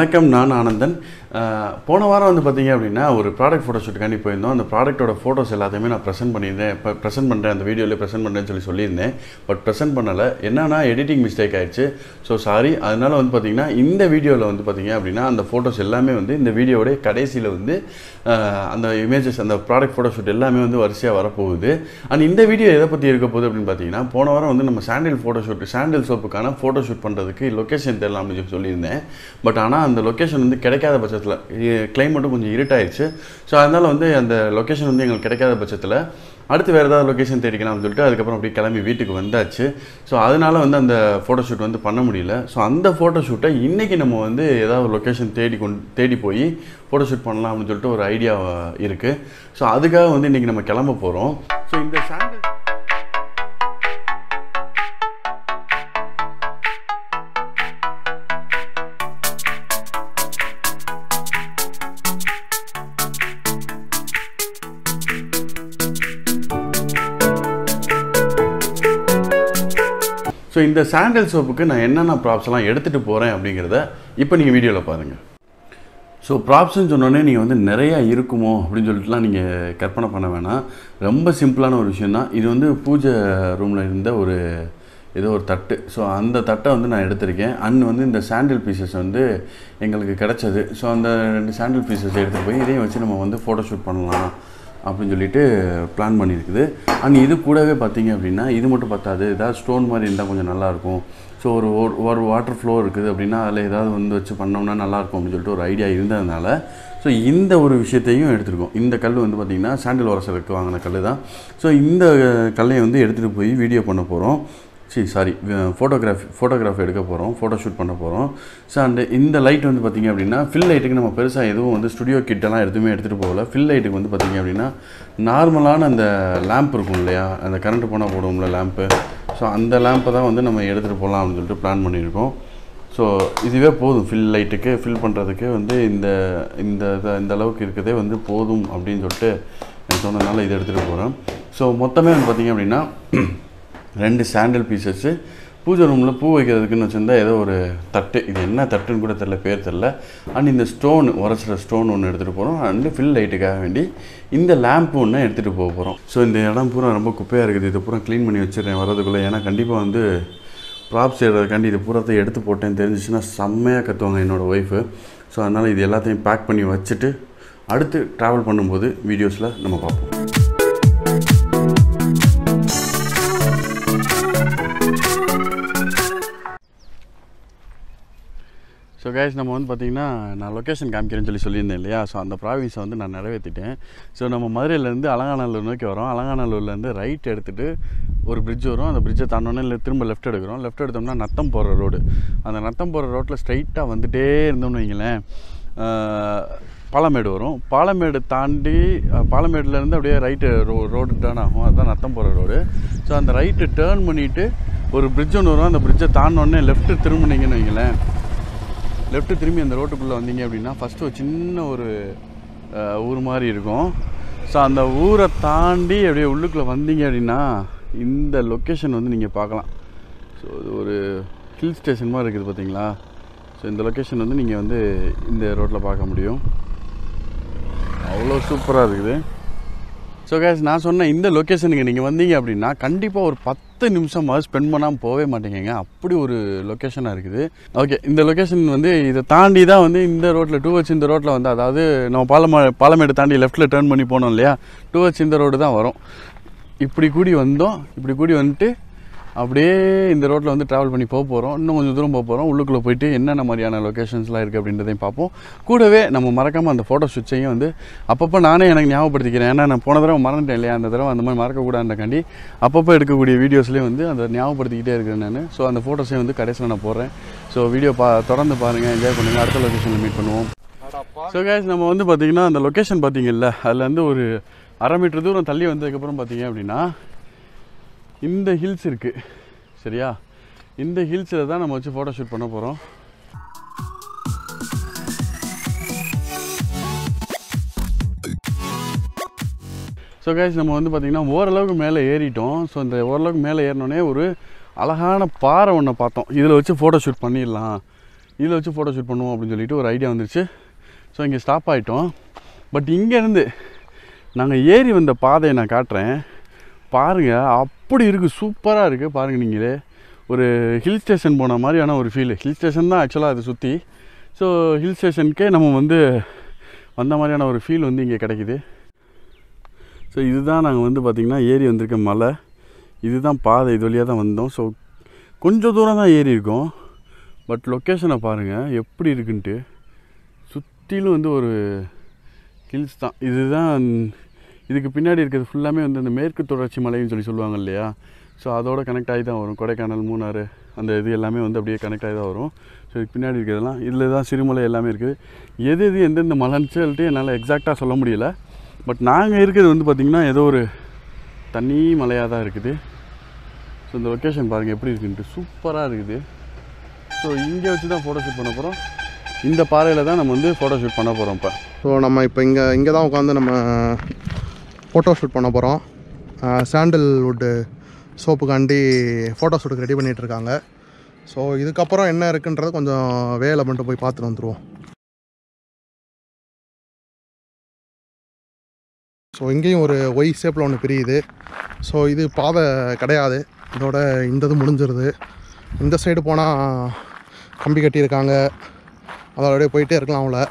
வணக்கம் நான் ஆனந்தன் அஹ், போன வாரம் வந்து பார்த்தீங்க அப்படின்னா ஒரு ப்ராடக்ட் ஃபோட்டோஷூட்டுக்காண்டி போயிருந்தோம் அந்த ப்ராடக்ட்டோட ஃபோட்டோஸ் எல்லாத்தையுமே நான் ப்ரெசென்ட் பண்ணியிருந்தேன் இப்போ ப்ரெசென்ட் பண்ணுறேன் அந்த வீடியோவில் ப்ரெசென்ட் பண்ணுறேன்னு சொல்லி சொல்லியிருந்தேன் பட் ப்ரெசென்ட் பண்ணலை என்னன்னா எடிட்டிங் மிஸ்டேக் ஆயிடுச்சு ஸோ சாரி அதனால வந்து பார்த்தீங்கன்னா இந்த வீடியோவில் வந்து பார்த்தீங்க அப்படின்னா அந்த ஃபோட்டோஸ் எல்லாமே வந்து இந்த வீடியோடைய கடைசியில் வந்து அஹ், அந்த இமேஜஸ் அந்த ப்ராடக்ட் ஃபோட்டோஷூட் எல்லாமே வந்து வரிசையாக வரப்போகுது அண்ட் இந்த வீடியோ எதை பற்றி இருக்க போகுது அப்படின்னு பார்த்தீங்கன்னா போன வாரம் வந்து நம்ம சாண்டில் ஃபோட்டோஷூட் சாண்டில் சோப்புக்கான ஃபோட்டோஷூட் பண்ணுறதுக்கு லொக்கேஷன் தெரியலாம் அப்படின்னு சொல்லி சொல்லியிருந்தேன் பட் ஆனால் அந்த லொக்கேஷன் வந்து கிடைக்காத பட்சத்தில் கிளைமேட்டும் கொஞ்சம் இருட்டாயிடுச்சு ஸோ அதனால் வந்து அந்த லொக்கேஷன் வந்து எங்களுக்கு கிடைக்காத பட்சத்தில் அடுத்து வேறு ஏதாவது லொக்கேஷன் தேடிக்கலாம்னு சொல்லிட்டு அதுக்கப்புறம் அப்படியே கிளம்பி வீட்டுக்கு வந்தாச்சு ஸோ அதனால வந்து அந்த ஃபோட்டோஷூட் வந்து பண்ண முடியல ஸோ அந்த ஃபோட்டோஷூட்டை இன்றைக்கி நம்ம வந்து ஏதாவது ஒரு லொக்கேஷன் தேடி கொண்டு தேடி போய் ஃபோட்டோஷூட் பண்ணலாம் அப்படின்னு சொல்லிட்டு ஒரு ஐடியா இருக்குது ஸோ அதுக்காக வந்து இன்றைக்கி நம்ம கிளம்ப போகிறோம் ஸோ இந்த சாண்டில் ஸோ இந்த சாண்டல் சோப்புக்கு நான் என்னென்ன ப்ராப்ஸ் எல்லாம் எடுத்துகிட்டு போகிறேன் அப்படிங்கிறத இப்போ நீங்கள் வீடியோவில் பாருங்கள் ஸோ ப்ராப்ஸ்ன்னு சொன்னோடனே நீங்கள் வந்து நிறையா இருக்குமோ அப்படின்னு சொல்லிட்டுலாம் நீங்கள் கற்பனை பண்ண வேணாம் ரொம்ப சிம்பிளான ஒரு விஷயம் தான் இது வந்து பூஜை ரூமில் இருந்த ஒரு ஏதோ ஒரு தட்டு ஸோ அந்த தட்டை வந்து நான் எடுத்திருக்கேன் அண்ட் வந்து இந்த சாண்டில் பீசஸ் வந்து எங்களுக்கு கிடச்சது ஸோ அந்த ரெண்டு சாண்டில் பீசஸ் எடுத்துகிட்டு போய் இதையும் வச்சு நம்ம வந்து ஃபோட்டோ ஷூட் பண்ணலாம் அப்படின்னு சொல்லிட்டு பிளான் பண்ணியிருக்குது அண்ட் இது கூடவே பார்த்தீங்க அப்படின்னா இது மட்டும் பத்தாது ஏதாவது ஸ்டோன் மாதிரி இருந்தால் கொஞ்சம் நல்லாயிருக்கும் ஸோ ஒரு ஒரு- ஒரு வாட்டர் ஃப்ளோ இருக்குது அப்படின்னா அதில் ஏதாவது வந்து வச்சு பண்ணோம்னா நல்லாயிருக்கும் அப்படின்னு சொல்லிட்டு ஒரு ஐடியா இருந்ததுனால ஸோ இந்த ஒரு விஷயத்தையும் எடுத்திருக்கோம் இந்த கல் வந்து பார்த்திங்கன்னா சாண்டில் உரசலுக்கு வாங்கின கல் தான் ஸோ இந்த கல்லையை வந்து எடுத்துகிட்டு போய் வீடியோ பண்ண போகிறோம் சரி சாரி ஃபோட்டோகிராஃபி ஃபோட்டோகிராஃபி எடுக்க போகிறோம் ஃபோட்டோ ஷூட் பண்ண போகிறோம் ஸோ அண்ட் இந்த லைட் வந்து பார்த்திங்க அப்படின்னா ஃபில் லைட்டுக்கு நம்ம பெருசாக எதுவும் வந்து ஸ்டுடியோ கிட்டெல்லாம் எதுவுமே எடுத்துகிட்டு போகல ஃபில் லைட்டுக்கு வந்து பார்த்திங்க அப்படின்னா நார்மலான அந்த லேம்ப் இருக்கும் இல்லையா அந்த கரண்ட் போனால் போடுவோம்ல லேம்ப்பு ஸோ அந்த லேம்பை தான் வந்து நம்ம எடுத்துகிட்டு போகலாம் அப்படின்னு சொல்லிட்டு பிளான் பண்ணியிருக்கோம் ஸோ இதுவே போதும் ஃபில் லைட்டுக்கு ஃபில் பண்ணுறதுக்கு வந்து இந்த இந்த இத- இந்த அளவுக்கு இருக்கதே வந்து போதும் அப்படின்னு சொல்லிட்டு எனக்கு சொன்னதுனால இதை எடுத்துகிட்டு போகிறேன் ஸோ மொத்தமே வந்து பார்த்திங்க அப்படின்னா ரெண்டு சாண்டில் பீசஸ்ஸு பூஜை ரூமில் பூ வைக்கிறதுக்குன்னு வச்சுருந்தா ஏதோ ஒரு தட்டு இது என்ன தட்டுன்னு கூட தெரில பேர் தெரில அண்ட் இந்த ஸ்டோன் உரசுற ஸ்டோன் ஒன்று எடுத்துகிட்டு போகிறோம் அண்டு ஃபில் லைட்டுக்காக வேண்டி இந்த லேம்ப் ஒன்று எடுத்துகிட்டு போக போகிறோம் ஸோ இந்த இடம் பூரா ரொம்ப குப்பையாக இருக்குது இதை பூரா க்ளீன் பண்ணி வச்சிடுறேன் வரதுக்குள்ளே ஏன்னா கண்டிப்பாக வந்து ப்ராப்ஸ் செய்கிறதுக்காண்டி இது பூராத்தை எடுத்து போட்டேன் தெரிஞ்சிச்சுன்னா செம்மையாக கத்துவாங்க என்னோடய ஒய்ஃபு ஸோ அதனால் இது எல்லாத்தையும் பேக் பண்ணி வச்சுட்டு அடுத்து ட்ராவல் பண்ணும்போது வீடியோஸில் நம்ம பார்ப்போம் ஸோ கைஸ் நம்ம வந்து பார்த்திங்கன்னா நான் லொக்கேஷன் காமிக்கிறேன்னு சொல்லி சொல்லியிருந்தேன் இல்லையா ஸோ அந்த ப்ராவின்ஸை வந்து நான் நிறைவேற்றிட்டேன் ஸோ நம்ம மதுரையிலேருந்து அலங்காநல்லூர் நோக்கி வரோம் அலங்காநல்லூர்லேருந்து ரைட் எடுத்துகிட்டு ஒரு bridge வரும் அந்த பிரிட்ஜை தாண்டோன்னே இல்லை திரும்ப லெஃப்ட் எடுக்கிறோம் லெஃப்ட் எடுத்தோம்னா நத்தம் போகிற ரோடு அந்த நத்தம் போகிற ரோட்டில் ஸ்ட்ரைட்டாக வந்துட்டே இருந்தோம்னு வைங்களேன் ஆஹ், பாலமேடு வரும் பாலமேடு தாண்டி அஹ், பாலமேடுலேருந்து அப்படியே ரைட்டு ரோ ரோடு டேர்ன் ஆகும் அதுதான் நத்தம் போகிற ரோடு ஸோ அந்த ரைட்டு டேர்ன் பண்ணிவிட்டு ஒரு bridge ஒன்று வரும் அந்த பிரிட்ஜை தாண்டினோடனே லெஃப்ட்டு திரும்பினீங்கன்னு வைங்களேன் லெஃப்ட்டு திரும்பி அந்த ரோட்டுக்குள்ளே வந்தீங்க அப்படின்னா ஃபஸ்ட்டு ஒரு சின்ன ஒரு அஹ், ஊர் மாதிரி இருக்கும் ஸோ அந்த ஊரை தாண்டி அப்படியே உள்ளுக்குள்ளே வந்தீங்க அப்படின்னா இந்த லொக்கேஷன் வந்து நீங்கள் பார்க்கலாம் ஸோ இது ஒரு ஹில் ஸ்டேஷன் மாதிரி இருக்குது பார்த்தீங்களா ஸோ இந்த லொக்கேஷன் வந்து நீங்கள் வந்து இந்த ரோட்டில் பார்க்க முடியும் அவ்வளோ சூப்பராக இருக்குது ஸோ கேஸ் நான் சொன்ன இந்த லொக்கேஷனுக்கு நீங்கள் வந்தீங்க அப்படின்னா கண்டிப்பாக ஒரு பத்து நிமிஷமாவது ஸ்பெண்ட் பண்ணாமல் போகவே மாட்டேங்க அப்படி ஒரு லொக்கேஷனாக இருக்குது ஓகே இந்த லொக்கேஷன் வந்து இதை தாண்டி தான் வந்து இந்த ரோட்டில் டூ வச்சு இந்த ரோட்டில் வந்து அதாவது நம்ம பாலமா பாலமேடு தாண்டி லெஃப்ட்டில் டேர்ன் பண்ணி போனோம் இல்லையா டூ வச்சு இந்த ரோடு தான் வரும் இப்படி கூடி வந்தோம் இப்படி கூடி வந்துட்டு அப்படியே இந்த ரோட்டில் வந்து ட்ராவல் பண்ணி போக போகிறோம் இன்னும் கொஞ்சம் தூரம் போக போகிறோம் உள்ளுக்குள்ளே போயிட்டு என்னென்ன மாதிரியான லொக்கேஷன்ஸ்லாம் இருக்குது அப்படின்றதையும் பார்ப்போம் கூடவே நம்ம மறக்காமல் அந்த ஃபோட்டோ ஷூட்ஸையும் வந்து அப்பப்போ நானே எனக்கு ஞாபகப்படுத்திக்கிறேன் ஏன்னா நான் போன தடவை மறந்துட்டேன் இல்லையா அந்த தடவை அந்த மாதிரி மறக்கக்கூடாதுக்காண்டி அப்பப்போ எடுக்கக்கூடிய வீடியோஸ்லேயும் வந்து அதை ஞாபகப்படுத்திக்கிட்டே இருக்கிறேன் நான் ஸோ அந்த ஃபோட்டோஸையும் வந்து கடைசியில் நான் போடுறேன் ஸோ வீடியோ பா தொடர்ந்து பாருங்கள் என்ஜாய் பண்ணுங்கள் அடுத்த லொக்கேஷனில் மீட் பண்ணுவோம் ஸோ கேஸ் நம்ம வந்து பார்த்திங்கன்னா அந்த லொக்கேஷன் பார்த்தீங்கல்ல அதில் வந்து ஒரு அரை மீட்டர் தூரம் தள்ளி வந்ததுக்கப்புறம் பார்த்தீங்க அப்படின்னா இந்த ஹில்ஸ் இருக்குது சரியா இந்த ஹில்ஸில் தான் நம்ம வச்சு ஃபோட்டோ ஷூட் பண்ண போகிறோம் ஸோ கைஸ் நம்ம வந்து பார்த்திங்கன்னா ஓரளவுக்கு மேலே ஏறிட்டோம் ஸோ இந்த ஓரளவுக்கு மேலே ஏறினோடனே ஒரு அழகான பாறை ஒன்றை பார்த்தோம் இதில் வச்சு ஃபோட்டோ ஷூட் பண்ணிடலாம் இதில் வச்சு ஃபோட்டோ ஷூட் பண்ணுவோம் அப்படின்னு சொல்லிட்டு ஒரு ஐடியா வந்துருச்சு ஸோ இங்கே ஸ்டாப் ஆகிட்டோம் பட் இங்கேருந்து நாங்கள் ஏறி வந்த பாதையை நான் காட்டுறேன் பாருங்கள் அப்படி இருக்குது சூப்பராக இருக்குது பாருங்கள் நீங்களே ஒரு ஹில் ஸ்டேஷன் போன மாதிரியான ஒரு ஃபீல் ஹில் ஸ்டேஷன் தான் ஆக்சுவலாக அதை சுற்றி ஸோ ஹில் ஸ்டேஷனுக்கே நம்ம வந்து வந்த மாதிரியான ஒரு ஃபீல் வந்து இங்கே கிடைக்குது ஸோ இதுதான் நாங்கள் வந்து பார்த்திங்கன்னா ஏறி வந்திருக்க மலை இதுதான் பாதை இது வழியாக தான் வந்தோம் ஸோ கொஞ்சம் தூரம் தான் ஏறி இருக்கோம் பட் லொக்கேஷனை பாருங்கள் எப்படி இருக்குன்ட்டு சுற்றிலும் வந்து ஒரு ஹில்ஸ் தான் இதுதான் இதுக்கு பின்னாடி இருக்கிறது ஃபுல்லாமே வந்து அந்த மேற்கு தொடர்ச்சி மலைன்னு சொல்லி சொல்லுவாங்க இல்லையா ஸோ அதோட கனெக்ட் ஆகி தான் வரும் கொடைக்கானல் மூணாறு அந்த இது எல்லாமே வந்து அப்படியே கனெக்ட் ஆகி தான் வரும் ஸோ இதுக்கு பின்னாடி இருக்கிறதெல்லாம் இதில் தான் சிறுமலை எல்லாமே இருக்குது எது எது எந்தெந்த மலைன்னு சொல்லிட்டு என்னால் எக்ஸாக்டாக சொல்ல முடியல பட் நாங்கள் இருக்கிறது வந்து பார்த்திங்கன்னா ஏதோ ஒரு தனி மலையாக தான் இருக்குது ஸோ இந்த லொக்கேஷன் பாருங்கள் எப்படி இருக்குன்ட்டு சூப்பராக இருக்குது ஸோ இங்கே வச்சு தான் ஃபோட்டோ ஷூட் பண்ண போகிறோம் இந்த பாறையில் தான் நம்ம வந்து ஃபோட்டோ ஷூட் பண்ண போகிறோம் இப்போ ஸோ நம்ம இப்போ இங்கே இங்கே தான் உட்காந்து நம்ம ஃபோட்டோ ஷூட் பண்ண போகிறோம் சாண்டல்வுட்டு சோப்புக்காண்டி ஃபோட்டோ ஷூட்டுக்கு ரெடி பண்ணிகிட்டு இருக்காங்க ஸோ இதுக்கப்புறம் என்ன இருக்குன்றது கொஞ்சம் வேலை மட்டும் போய் பார்த்துட்டு வந்துடுவோம் ஸோ இங்கேயும் ஒரு ஒய் ஷேப்பில் ஒன்று பிரியுது ஸோ இது பாதை கிடையாது இதோட இந்த இது முடிஞ்சிருது இந்த சைடு போனால் கம்பி கட்டியிருக்காங்க அதோடய போயிட்டே இருக்கலாம் அவளை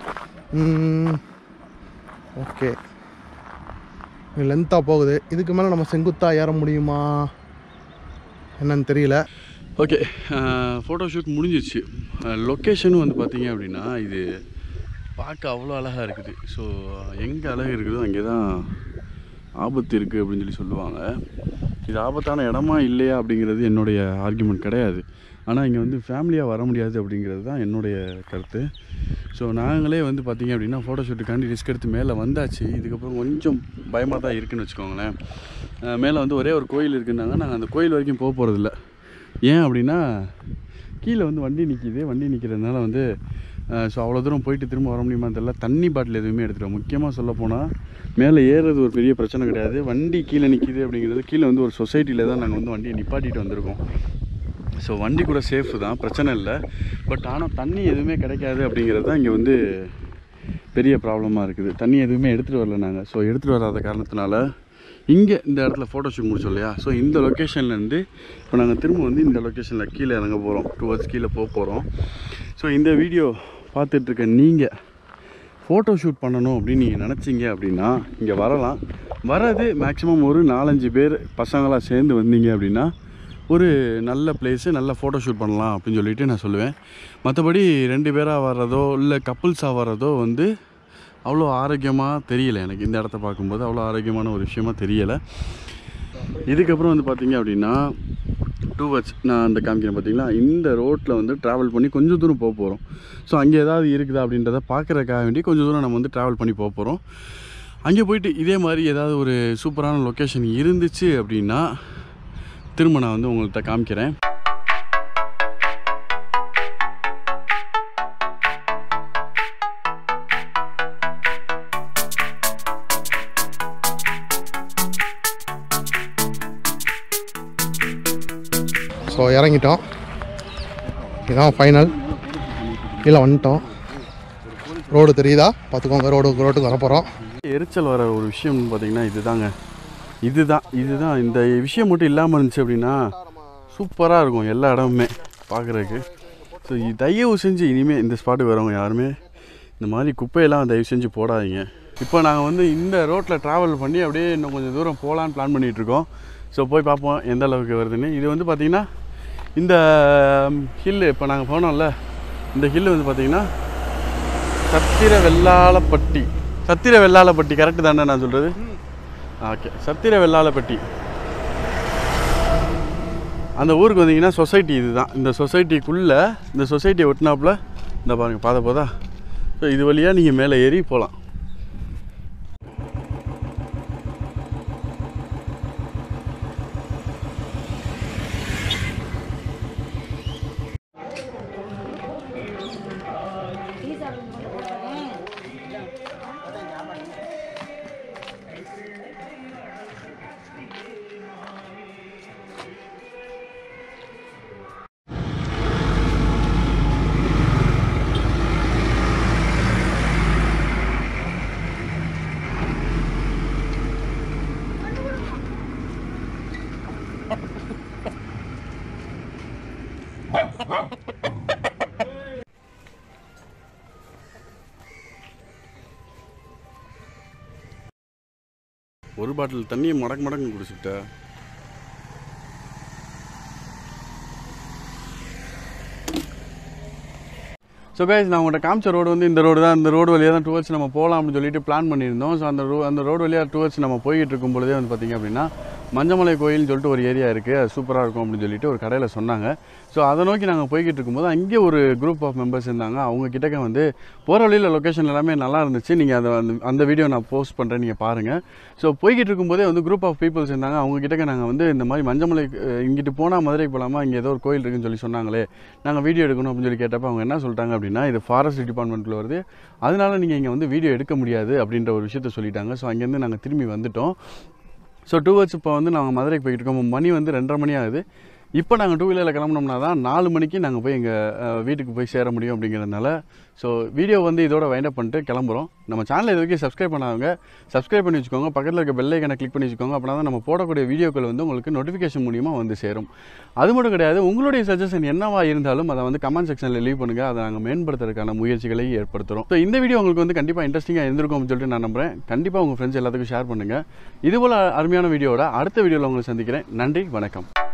ஓகே லென்த்தாக போகுது இதுக்கு மேலே நம்ம செங்குத்தாக ஏற முடியுமா என்னன்னு தெரியல ஓகே ஃபோட்டோ ஷூட் முடிஞ்சிருச்சு லொக்கேஷனும் வந்து பார்த்தீங்க அப்படின்னா இது பார்க்க அவ்வளோ அழகாக இருக்குது ஸோ எங்கே அழகு இருக்குதோ அங்கே தான் ஆபத்து இருக்குது அப்படின்னு சொல்லி சொல்லுவாங்க இது ஆபத்தான இடமா இல்லையா அப்படிங்கிறது என்னுடைய ஆர்கியூமெண்ட் கிடையாது ஆனால் இங்கே வந்து ஃபேமிலியாக வர முடியாது அப்படிங்கிறது தான் என்னுடைய கருத்து ஸோ நாங்களே வந்து பார்த்திங்க அப்படின்னா ஃபோட்டோ ஷூட்டுக்காண்டி ரிஸ்க் எடுத்து மேலே வந்தாச்சு இதுக்கப்புறம் கொஞ்சம் பயமாக தான் இருக்குன்னு வச்சுக்கோங்களேன் அஹ் மேலே வந்து ஒரே ஒரு கோயில் இருக்குன்னாங்க நாங்கள் அந்த கோயில் வரைக்கும் போக போகிறதில்ல ஏன் அப்படின்னா கீழே வந்து வண்டி நிற்கிது வண்டி நிற்கிறதுனால வந்து ஸோ அவ்வளோ தூரம் போயிட்டு திரும்ப வர முடியுமா தெரியல தண்ணி பாட்டில் எதுவுமே எடுத்துகிட்டோம் முக்கியமாக சொல்ல போனால் மேலே ஏறுறது ஒரு பெரிய பிரச்சனை கிடையாது வண்டி கீழே நிற்கிது அப்படிங்கிறது கீழே வந்து ஒரு சொசைட்டியில் தான் நாங்கள் வந்து வண்டியை நிப்பாட்டிட்டு வந்திருக்கோம் ஸோ வண்டி கூட சேஃபு தான் பிரச்சனை இல்லை பட் ஆனால் தண்ணி எதுவுமே கிடைக்காது அப்படிங்கிறது தான் இங்கே வந்து பெரிய ப்ராப்ளமாக இருக்குது தண்ணி எதுவுமே எடுத்துகிட்டு வரல நாங்கள் ஸோ எடுத்துகிட்டு வராத காரணத்தினால இங்கே இந்த இடத்துல ஃபோட்டோ ஷூட் முடிச்சோம் இல்லையா ஸோ இந்த லொக்கேஷன்லேருந்து இப்போ நாங்கள் திரும்ப வந்து இந்த லொக்கேஷனில் கீழே இறங்க போகிறோம் டுவர்ட்ஸ் கீழே போக போகிறோம் ஸோ இந்த வீடியோ பார்த்துட்ருக்க நீங்கள் ஃபோட்டோ ஷூட் பண்ணணும் அப்படின்னு நீங்கள் நினச்சிங்க அப்படின்னா இங்கே வரலாம் வர்றது மேக்ஸிமம் ஒரு நாலஞ்சு பேர் பசங்களாக சேர்ந்து வந்தீங்க அப்படின்னா ஒரு நல்ல பிளேஸு நல்ல ஃபோட்டோ ஷூட் பண்ணலாம் அப்படின்னு சொல்லிட்டு நான் சொல்லுவேன் மற்றபடி ரெண்டு பேராக வர்றதோ இல்லை கப்புள்ஸாக வர்றதோ வந்து அவ்வளோ ஆரோக்கியமாக தெரியல எனக்கு இந்த இடத்த பார்க்கும்போது அவ்வளோ ஆரோக்கியமான ஒரு விஷயமா தெரியலை இதுக்கப்புறம் வந்து பார்த்தீங்க அப்படின்னா டூ வர்ட்ஸ் நான் அந்த காமிக்கிறேன் பார்த்தீங்களா இந்த ரோட்டில் வந்து ட்ராவல் பண்ணி கொஞ்சம் தூரம் போக போகிறோம் ஸோ அங்கே ஏதாவது இருக்குதா அப்படின்றத பார்க்குறதுக்காக வேண்டி கொஞ்சம் தூரம் நம்ம வந்து ட்ராவல் பண்ணி போக போகிறோம் அங்கே போயிட்டு இதே மாதிரி ஏதாவது ஒரு சூப்பரான லொக்கேஷன் இருந்துச்சு அப்படின்னா திரும்ப நான் வந்து உங்கள்கிட்ட காமிக்கிறேன் ஸோ இறங்கிட்டோம் இதுதான் ஃபைனல் கீழே வந்துட்டோம் ரோடு தெரியுதா பார்த்துக்கோங்க ரோடு ரோட்டுக்கு வர போகிறோம் எரிச்சல் வர ஒரு விஷயம் பார்த்தீங்கன்னா இதுதாங்க இதுதான் இதுதான் இந்த விஷயம் மட்டும் இல்லாமல் இருந்துச்சு அப்படின்னா சூப்பராக இருக்கும் எல்லா இடமுமே பார்க்குறதுக்கு ஸோ தயவு செஞ்சு இனிமேல் இந்த ஸ்பாட்டுக்கு வரவங்க யாருமே இந்த மாதிரி குப்பையெல்லாம் தயவு செஞ்சு போடாதீங்க இப்போ நாங்கள் வந்து இந்த ரோட்டில் ட்ராவல் பண்ணி அப்படியே இன்னும் கொஞ்சம் தூரம் போகலான்னு பிளான் பண்ணிகிட்டு இருக்கோம் ஸோ போய் பார்ப்போம் எந்த அளவுக்கு வருதுன்னு இது வந்து பார்த்திங்கன்னா இந்த ஹில்லு இப்போ நாங்கள் போனோம்ல இந்த ஹில்லு வந்து பார்த்திங்கன்னா சத்திர வெள்ளாளப்பட்டி சத்திர வெள்ளாளப்பட்டி கரெக்டு தானே நான் சொல்கிறது ஓகே சத்திர வெள்ளாளப்பட்டி அந்த ஊருக்கு வந்தீங்கன்னா சொசைட்டி இதுதான் இந்த சொசைட்டிக்குள்ளே இந்த சொசைட்டியை ஒட்டினாப்புல இந்த பாருங்கள் பாதை போதா ஸோ இது வழியாக நீங்கள் மேலே ஏறி போகலாம் ஒரு பாட்டில் தண்ணியை மடக்கு மடக்கு குடிச்சுட்ட ஸோ கைஸ் நான் உங்கள்கிட்ட காமிச்ச ரோடு வந்து இந்த ரோடு தான் இந்த ரோடு வழியாக தான் டுவர்ட்ஸ் நம்ம போகலாம் அப்படின்னு சொல்லிட்டு பிளான் பண்ணியிருந்தோம் ஸோ அந்த ரோ அந்த ரோடு வழியாக டுவர்ட்ஸ் நம்ம போய்கிட்டு இருக்கும் பொழுதே வந்து பார்த்திங்க அப்படின்னா மஞ்சமலை கோயில்னு சொல்லிட்டு ஒரு ஏரியா இருக்குது அது சூப்பராக இருக்கும் அப்படின்னு சொல்லிட்டு ஒரு கடையில் சொன்னாங்க ஸோ அதை நோக்கி நாங்கள் போய்கிட்டு இருக்கும்போது அங்கே ஒரு குரூப் ஆஃப் மெம்பர்ஸ் இருந்தாங்க அவங்க கிட்டக்க வந்து போகிற வழியில் லொக்கேஷன் எல்லாமே நல்லா இருந்துச்சு நீங்கள் அதை அந்த அந்த வீடியோ நான் போஸ்ட் பண்ணுறேன் நீங்கள் பாருங்கள் ஸோ போய்கிட்டு இருக்கும்போதே வந்து குரூப் ஆஃப் பீப்புள்ஸ் இருந்தாங்க அவங்க கிட்டக்க நாங்கள் வந்து இந்த மாதிரி மஞ்சமலை அஹ், இங்கிட்டு போனால் மதுரைக்கு போகலாமா இங்கே ஏதோ ஒரு கோயில் இருக்குன்னு சொல்லி சொன்னாங்களே நாங்கள் வீடியோ எடுக்கணும் அப்படின்னு சொல்லி கேட்டப்போ அவங்க என்ன சொல்லிட்டாங்க அப்படின்னா இது ஃபாரஸ்ட் டிபார்ட்மெண்ட்டில் வருது அதனால நீங்கள் இங்கே வந்து வீடியோ எடுக்க முடியாது அப்படின்ற ஒரு விஷயத்த சொல்லிட்டாங்க ஸோ அங்கேருந்து நாங்கள் திரும்பி வந்துட்டோம் ஸோ டூ ஹவர்ஸ் இப்போ வந்து நாங்கள் மதுரைக்கு போய்கிட்டு இருக்கோம் மணி வந்து ரெண்டரை மணி ஆகுது இப்போ நாங்கள் டூ வீலரில் கிளம்புனோம்னா தான் நாலு மணிக்கு நாங்கள் போய் எங்கள் வீட்டுக்கு போய் சேர முடியும் அப்படிங்கிறதுனால ஸோ வீடியோ வந்து இதோட வைண்ட் அப் பண்ணிட்டு கிளம்புறோம் நம்ம சேனலை இது வரைக்கும் சப்ஸ்கிரைப் பண்ணாதவங்க சப்ஸ்கிரைப் பண்ணி வச்சுக்கோங்க பக்கத்தில் இருக்க பெல் ஐக்கனை கிளிக் பண்ணி வச்சுக்கோங்க அப்படின்னா தான் நம்ம போடக்கூடிய வீடியோக்கள் வந்து உங்களுக்கு நோட்டிஃபிகேஷன் மூலியமாக வந்து சேரும் அது மட்டும் கிடையாது உங்களுடைய சஜஷன் என்னவா இருந்தாலும் அதை வந்து கமெண்ட் செக்ஷனில் லீவ் பண்ணுங்கள் அதை நாங்கள் மேம்படுத்துறதுக்கான முயற்சிகளை ஏற்படுத்துகிறோம் ஸோ இந்த வீடியோ உங்களுக்கு வந்து கண்டிப்பாக இன்ட்ரெஸ்டிங்காக இருந்திருக்கும் அப்படின்னு சொல்லிட்டு நான் நம்புறேன் கண்டிப்பாக உங்கள் ஃப்ரெண்ட்ஸ் எல்லாத்துக்கும் ஷேர் பண்ணுங்கள் இதுபோல் அருமையான வீடியோவோட அடுத்த வீடியோவில் உங்களை சந்திக்கிறேன் நன்றி வணக்கம்